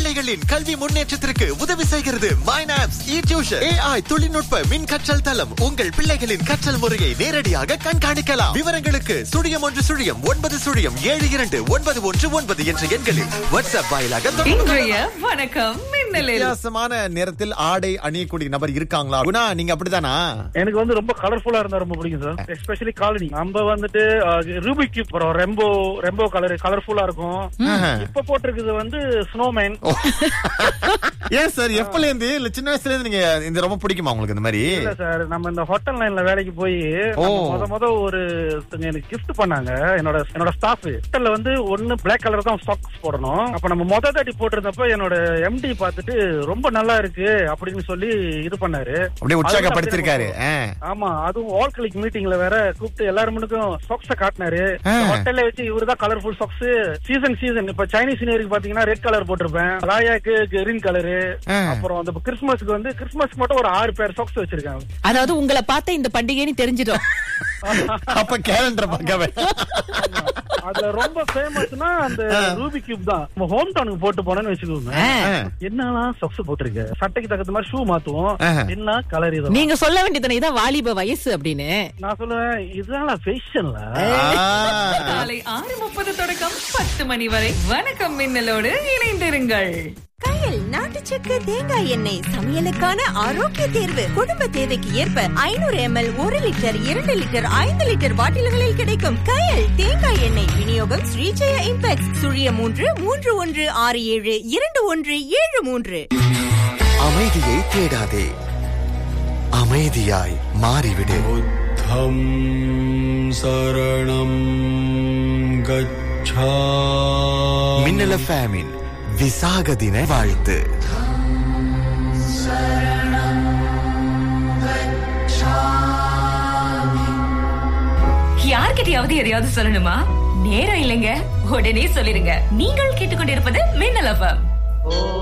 பிள்ளைகளின் கல்வி முன்னேற்றத்திற்கு உதவி செய்கிறது மைனாப்ஸ் இ டியூஷன் ஏஐ தொழில்நுட்ப மின் கற்றல் தளம் உங்கள் பிள்ளைகளின் கற்றல் முறையை நேரடியாக கண்காணிக்கலாம் விவரங்களுக்கு சுழியம் ஒன்று சுழியம் ஒன்பது சுழியம் ஏழு இரண்டு ஒன்பது ஒன்று ஒன்பது என்ற எண்களில் வாட்ஸ்அப் வாயிலாக தொடர்பு இன்றைய வணக்கம் மின்னலில் வித்தியாசமான நேரத்தில் ஆடை அணியக்கூடிய நபர் இருக்காங்களா குணா நீங்க அப்படிதானா எனக்கு வந்து ரொம்ப கலர்ஃபுல்லா இருந்தா ரொம்ப பிடிக்கும் சார் எஸ்பெஷலி காலனி நம்ம வந்துட்டு ரூபி கியூப் அப்புறம் ரெம்போ ரெம்போ கலர் கலர்ஃபுல்லா இருக்கும் இப்ப போட்டிருக்குது வந்து ஸ்னோமேன் ஏன் சார் எப்பல இருந்து இல்ல சின்ன வயசுல இருந்து நீங்க இந்த ரொம்ப பிடிக்குமா உங்களுக்கு இந்த மாதிரி இல்ல சார் நம்ம இந்த ஹோட்டல் லைன்ல வேலைக்கு போய் ஓ. முத முத ஒரு ஒருத்தங்க எனக்கு gift பண்ணாங்க என்னோட என்னோட ஸ்டாஃப் ஹோட்டல்ல வந்து ஒண்ணு பிளாக் கலர் தான் சாக்ஸ் போடணும் அப்ப நம்ம முத தாட்டி போட்டிருந்தப்ப என்னோட எம்டி பார்த்துட்டு ரொம்ப நல்லா இருக்கு அப்படின்னு சொல்லி இது பண்ணாரு அப்படியே உற்சாகப்படுத்திருக்காரு ஆ. ஆமா அதுவும் ஆல் கிளிக் மீட்டிங்ல வேற கூப்பிட்டு எல்லாரும் முன்னுக்கும் சாக்ஸ காட்டினாரு ஆ. ஹோட்டல்ல வச்சு இவருதான் கலர்ஃபுல் சாக்ஸ் சீசன் சீசன் இப்ப சைனீஸ் நியூ இயருக்கு பாத்தீங்கன்னா ரெட் கலர் போட்டிருப்பேன் ராயாக்கு கிரீன் கலரு ஆ. அப்புறம் அந்த கிறிஸ்துமஸ்க்கு வந்து கிறிஸ்துமஸ்க்கு மட்டும் ஒரு ஆறு பேர் சாக்ஸ் வச்சிருக்காங்க அதாவது உங்களை பார்த்த இந்த பண்டிகைன்னு தெரிஞ்சிடும் அப்ப கேலண்டர் பார்க்கவே அதுல ரொம்ப ஃபேமஸ்னா அந்த ரூபி கியூப் தான் நம்ம ஹோம் டவுனுக்கு போட்டு போனேன்னு வச்சுக்கோங்க ஆ. என்னலாம் சாக்ஸ் போட்டிருக்க சட்டைக்கு தகுந்த மாதிரி ஷூ மாத்துவோம் ஆஹா. என்ன கலர் இது நீங்க சொல்ல வேண்டியதுனே இதான் வாலிப வயசு அப்படின்னு நான் சொல்லுவேன் இதெல்லாம் ஃபேஷன்ல காலை ஆறு முப்பது தொடக்கம் பத்து மணி வரை வணக்கம் மின்னலோடு இணைந்திருங்கள் கயல் நாட்டு சக்கரை தேங்காய் எண்ணெய் சமையலுக்கான ஆரோக்கிய தேர்வு குடும்ப தேவைக்கு ஏற்ப ஐநூறு எம்எல் ஒரு லிட்டர் இரண்டு லிட்டர் ஐந்து லிட்டர் பாட்டில்களில் கிடைக்கும் கயல் தேங்காய் எண்ணெய் விநியோகம் ஸ்ரீஜெய இம்பெக்ஸ் சுழிய மூன்று மூன்று ஒன்று ஆறு ஏழு இரண்டு ஒன்று ஏழு மூன்று அமைதியை தேடாதே அமைதியாய் மாறிவிடு बुद्धं शरणं गच्छा மின்னல ஃபேமின் விசாக தின வாழ்த்து யார்கிட்டயாவது எதையாவது சொல்லணுமா நேரம் இல்லைங்க உடனே சொல்லிருங்க நீங்கள் கேட்டுக்கொண்டிருப்பது மின்னல் எஃப்எம்